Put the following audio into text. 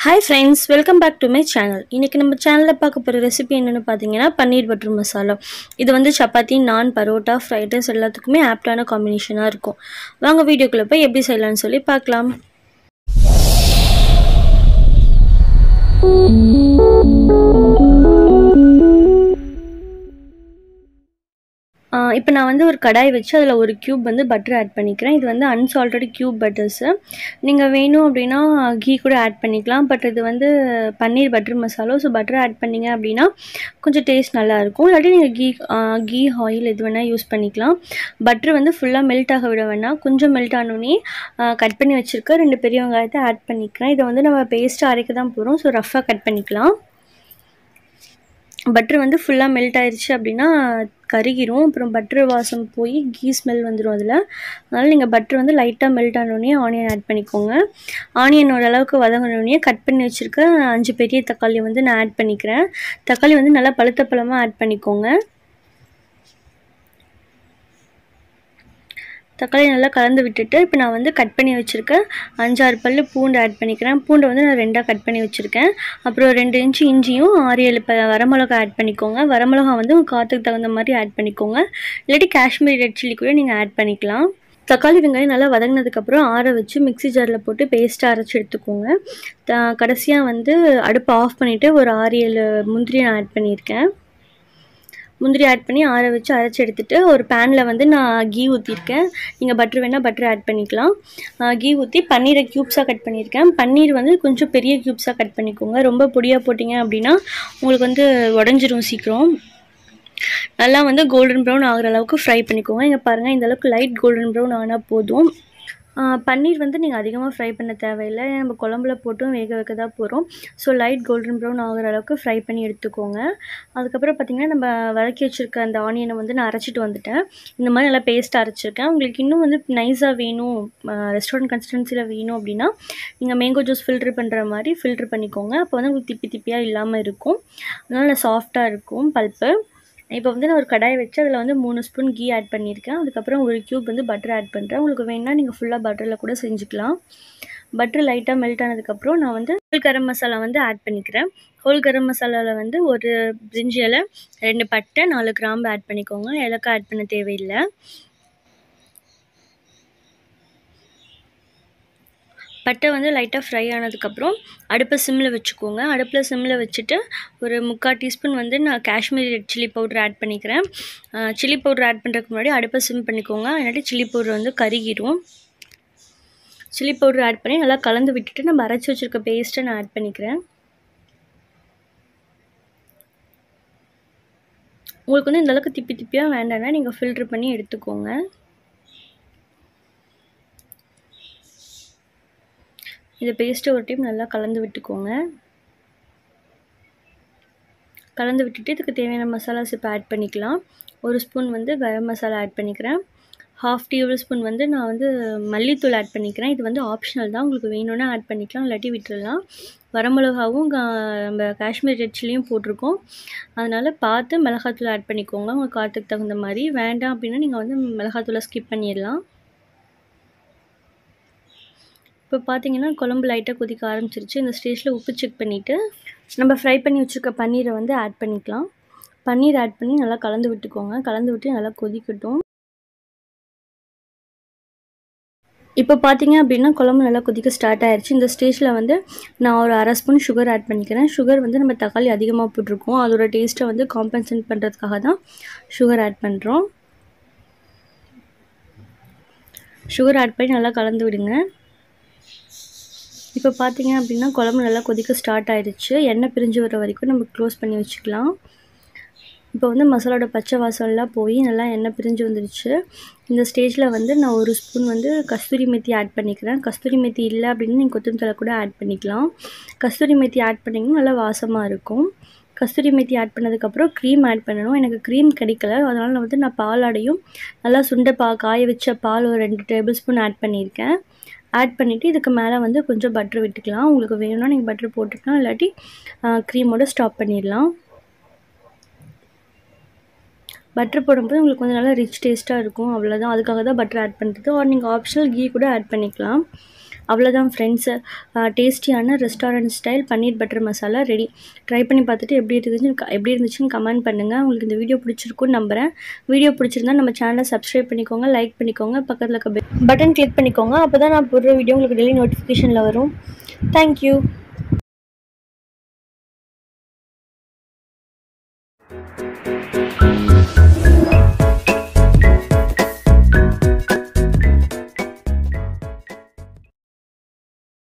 hi friends welcome back to my channel இன்றைக்கி நம்ம சேனலில் பார்க்க போகிற ரெசிபி என்னென்னு பார்த்தீங்கன்னா பன்னீர் பட்டர் மசாலா இது வந்து சப்பாத்தி நான் பரோட்டா ஃப்ரைட் ரைஸ் எல்லாத்துக்குமே ஆப்டான காம்பினேஷனாக இருக்கும் வாங்க வீடியோக்குள்ளே போய் எப்படி செய்யலாம்னு சொல்லி பார்க்கலாம் இப்போ நான் வந்து ஒரு கடாய் வச்சு அதில் ஒரு க்யூப் வந்து பட்டர் ஆட் பண்ணிக்கிறேன் இது வந்து அன்சால்டட் க்யூப் பட்டர்ஸு நீங்கள் வேணும் அப்படின்னா கீ கூட ஆட் பண்ணிக்கலாம் பட் இது வந்து paneer butter masala so butter add பண்ணிங்க அப்படின்னா கொஞ்சம் டேஸ்ட் நல்லாயிருக்கும் இல்லாட்டி நீங்கள் கீ கீ ஆயில் எது வேணால் யூஸ் பண்ணிக்கலாம் பட்டர் வந்து ஃபுல்லாக மெல்ட் ஆக விட வேணாம் கொஞ்சம் மெல்ட் ஆனோடனே கட் பண்ணி வச்சுருக்க ரெண்டு பெரிய வெங்காயத்தை ஆட் பண்ணிக்கிறேன் இதை வந்து நம்ம பேஸ்ட்டாக அரைக்க தான் போகிறோம் ஸோ ரஃப்பாக கட் பண்ணிக்கலாம் பட்ரு வந்து ஃபுல்லாக மெல்ட் ஆயிடுச்சு அப்படின்னா கருகிரும் அப்புறம் பட்ரு வாசம் போய் கீ ஸ்மெல் வந்துடும் அதில் அதனால் நீங்கள் பட்ரு வந்து லைட்டாக மெல்ட் ஆனோடனே ஆனியன் ஆட் பண்ணிக்கோங்க ஆனியன் ஓரளவுக்கு வதங்கினோடனே கட் பண்ணி வச்சுருக்க அஞ்சு பெரிய தக்காளி வந்து நான் ஆட் பண்ணிக்கிறேன் தக்காளி வந்து நல்லா பழுத்த பழமாக ஆட் பண்ணிக்கோங்க தக்காளி நல்லா கலந்து விட்டுட்டு இப்போ நான் வந்து கட் பண்ணி வச்சுருக்கேன் அஞ்சாறு பல் பூண்டு ஆட் பண்ணிக்கிறேன் பூண்டை வந்து நான் ரெண்டாக கட் பண்ணி வச்சுருக்கேன் அப்புறம் ரெண்டு இன்ச்சு இஞ்சியும் ஆறு ஏழு ப வரமிளகா ஆட் பண்ணிக்கோங்க வரமிளகா வந்து உங்கள் காற்றுக்கு தகுந்த மாதிரி ஆட் பண்ணிக்கோங்க இல்லாட்டி காஷ்மீரி ரெட் சில்லி கூட நீங்கள் ஆட் பண்ணிக்கலாம் தக்காளி வெங்காயம் நல்லா வதங்கினதுக்கப்புறம் ஆற வச்சு மிக்ஸி ஜாரில் போட்டு பேஸ்ட்டாக அரைச்சி எடுத்துக்கோங்க த கடைசியாக வந்து அடுப்பை ஆஃப் பண்ணிவிட்டு ஒரு ஆறு ஏழு முந்திரி நான் ஆட் பண்ணியிருக்கேன் முந்திரி ஆட் பண்ணி ஆற வச்சு அரைச்சி எடுத்துகிட்டு ஒரு பேனில் வந்து நான் கீ ஊற்றிருக்கேன் நீங்கள் பட்ரு வேணால் பட்ரு ஆட் பண்ணிக்கலாம் கீ ஊற்றி பன்னீரை க்யூப்ஸாக கட் பண்ணியிருக்கேன் பன்னீர் வந்து கொஞ்சம் பெரிய க்யூப்ஸாக கட் பண்ணிக்கோங்க ரொம்ப பொடியாக போட்டிங்க அப்படின்னா உங்களுக்கு வந்து உடஞ்சிரும் சீக்கிரம் நல்லா வந்து கோல்டன் ப்ரௌன் ஆகிற அளவுக்கு ஃப்ரை பண்ணிக்கோங்க இங்கே பாருங்கள் இந்த அளவுக்கு லைட் கோல்டன் ப்ரௌன் ஆனால் போதும் பன்னீர் வந்து நீங்கள் அதிகமாக ஃப்ரை பண்ண தேவையில்லை நம்ம குழம்புல போட்டும் வேக வைக்க தான் போகிறோம் ஸோ லைட் கோல்டன் ப்ரௌன் ஆகிற அளவுக்கு ஃப்ரை பண்ணி எடுத்துக்கோங்க அதுக்கப்புறம் பார்த்திங்கன்னா நம்ம வதக்கி வச்சுருக்க அந்த ஆனியனை வந்து நான் அரைச்சிட்டு வந்துட்டேன் இந்த மாதிரி நல்லா பேஸ்ட் அரைச்சிருக்கேன் உங்களுக்கு இன்னும் வந்து நைஸாக வேணும் ரெஸ்டாரண்ட் கன்சிஸ்டன்சியில் வேணும் அப்படின்னா நீங்கள் மேங்கோ ஜூஸ் ஃபில்ட்ரு பண்ணுற மாதிரி ஃபில்ட்ரு பண்ணிக்கோங்க அப்போ வந்து உங்களுக்கு திப்பி திப்பியாக இல்லாமல் இருக்கும் அதனால் சாஃப்டாக இருக்கும் பல்ப்பு இப்போ வந்து நான் ஒரு கடாயை வச்சு அதில் வந்து மூணு ஸ்பூன் கீ ஆட் பண்ணியிருக்கேன் அதுக்கப்புறம் ஒரு க்யூப் வந்து பட்டர் ஆட் பண்ணுறேன் உங்களுக்கு வேணால் நீங்கள் ஃபுல்லாக பட்டரில் கூட செஞ்சுக்கலாம் பட்டர் லைட்டாக மெல்ட் ஆனதுக்கப்புறம் நான் வந்து ஹோல் கரம் மசாலா வந்து ஆட் பண்ணிக்கிறேன் ஹோல் கரம் மசாலாவில் வந்து ஒரு பிரிஞ்சி இலை ரெண்டு பட்டை நாலு கிராம்பு ஆட் பண்ணிக்கோங்க ஏலக்காய் ஆட் பண்ண தேவையில்லை பட்டை வந்து லைட்டாக ஃப்ரை ஆனதுக்கப்புறம் அடுப்பை சிம்மில் வச்சுக்கோங்க அடுப்பில் சிம்மில் வச்சுட்டு ஒரு முக்கால் டீஸ்பூன் வந்து நான் Kashmiri red chilli powder add பண்ணிக்கிறேன் சில்லி பவுடர் ஆட் பண்ணுறதுக்கு முன்னாடி அடுப்பை சிம் பண்ணிக்கோங்க இல்லாட்டி சில்லி பவுடர் வந்து கருகிடும் சில்லி பவுடர் ஆட் பண்ணி நல்லா கலந்து விட்டுட்டு நம்ம அரைச்சி வச்சுருக்க பேஸ்ட்டை நான் ஆட் பண்ணிக்கிறேன் உங்களுக்கு வந்து இந்தளவுக்கு திப்பி திப்பியாக வேண்டாம்னா நீங்கள் ஃபில்ட்ரு பண்ணி எடுத்துக்கோங்க இதை பேஸ்ட்டு ஒரு டைம் நல்லா கலந்து விட்டுக்கோங்க கலந்து விட்டுட்டு இதுக்கு தேவையான மசாலாஸ் இப்போ ஆட் பண்ணிக்கலாம் ஒரு ஸ்பூன் வந்து கரம் மசாலா ஆட் பண்ணிக்கிறேன் ஹாஃப் டேபிள் ஸ்பூன் வந்து நான் வந்து மல்லித்தூள் ஆட் பண்ணிக்கிறேன் இது வந்து ஆப்ஷனல் தான் உங்களுக்கு வேணும்னா ஆட் பண்ணிக்கலாம் இல்லாட்டி விட்டுடலாம் வரமிளகாவும் நம்ம காஷ்மீர் ரெட் சில்லியும் போட்டிருக்கோம் அதனால் பார்த்து மிளகாத்தூள் ஆட் பண்ணிக்கோங்க உங்கள் காரத்துக்கு தகுந்த மாதிரி வேண்டாம் அப்படின்னா நீங்கள் வந்து மிளகாத்தூளை ஸ்கிப் பண்ணிடலாம் இப்போ பார்த்தீங்கன்னா குழம்பு லைட்டாக கொதிக்க ஆரம்பிச்சிருச்சு இந்த ஸ்டேஜில் உப்பு செக் பண்ணிவிட்டு நம்ம ஃப்ரை பண்ணி வச்சுருக்க பன்னீரை வந்து ஆட் பண்ணிக்கலாம் பன்னீர் ஆட் பண்ணி நல்லா கலந்து விட்டுக்கோங்க கலந்து விட்டு நல்லா கொதிக்கட்டும் இப்போ பார்த்தீங்க அப்படின்னா குழம்பு நல்லா கொதிக்க ஸ்டார்ட் ஆயிடுச்சு இந்த ஸ்டேஜில் வந்து நான் ஒரு அரை ஸ்பூன் சுகர் ஆட் பண்ணிக்கிறேன் சுகர் வந்து நம்ம தக்காளி அதிகமாக போட்டிருக்கோம் அதோட டேஸ்ட்டை வந்து காம்பன்சேட் பண்ணுறதுக்காக தான் சுகர் ஆட் பண்ணுறோம் சுகர் ஆட் பண்ணி நல்லா கலந்து விடுங்க இப்போ பார்த்தீங்க அப்படின்னா குழம்பு நல்லா கொதிக்க ஸ்டார்ட் ஆகிடுச்சு எண்ணெய் பிரிஞ்சு வர வரைக்கும் நம்ம க்ளோஸ் பண்ணி வச்சுக்கலாம் இப்போ வந்து மசாலோட பச்சை வாசம்லாம் போய் நல்லா எண்ணெய் பிரிஞ்சு வந்துடுச்சு இந்த ஸ்டேஜில் வந்து நான் ஒரு ஸ்பூன் வந்து கஸ்தூரி மெத்தி ஆட் பண்ணிக்கிறேன் கஸ்தூரி மெத்தி இல்லை அப்படின்னு நீங்கள் கொத்தமல்லி கூட ஆட் பண்ணிக்கலாம் கஸ்தூரி மெத்தி ஆட் பண்ணிங்கன்னா நல்லா வாசமாக இருக்கும் கஸ்தூரி மெத்தி ஆட் பண்ணதுக்கப்புறம் க்ரீம் ஆட் பண்ணணும் எனக்கு க்ரீம் கிடைக்கல அதனால் நான் வந்து நான் பாலாடையும் நல்லா சுண்டை பா காய வச்ச பால் ஒரு ரெண்டு டேபிள் ஸ்பூன் ஆட் பண்ணியிருக்கேன் ஆட் பண்ணிவிட்டு இதுக்கு மேலே வந்து கொஞ்சம் பட்ரு விட்டுக்கலாம் உங்களுக்கு வேணும்னா நீங்கள் பட்ரு போட்டுக்கலாம் இல்லாட்டி க்ரீமோட ஸ்டாப் பண்ணிடலாம் பட்ரு போடும்போது உங்களுக்கு கொஞ்சம் நல்லா ரிச் டேஸ்ட்டாக இருக்கும் அவ்வளோதான் அதுக்காக தான் பட்டர் ஆட் பண்ணுறது ஆர் நீங்கள் ஆப்ஷனல் கீ கூட ஆட் பண்ணிக்கலாம் அவ்வளோதான் ஃப்ரெண்ட்ஸு டேஸ்டியான restaurant style paneer butter masala ready try பண்ணி பார்த்துட்டு எப்படி இருந்துச்சுன்னு க- எப்படி இருந்துச்சுன்னு கமெண்ட் பண்ணுங்கள் உங்களுக்கு இந்த வீடியோ பிடிச்சிருக்குன்னு நம்புகிறேன் வீடியோ பிடிச்சிருந்தா நம்ம சேனலை சப்ஸ்கிரைப் பண்ணிக்கோங்க லைக் பண்ணிக்கோங்க பக்கத்தில் இருக்க பட்டன் கிளிக் பண்ணிக்கோங்க அப்போ தான் நான் போடுற வீடியோ உங்களுக்கு டெய்லி நோட்டிஃபிகேஷனில் வரும் தேங்க்யூ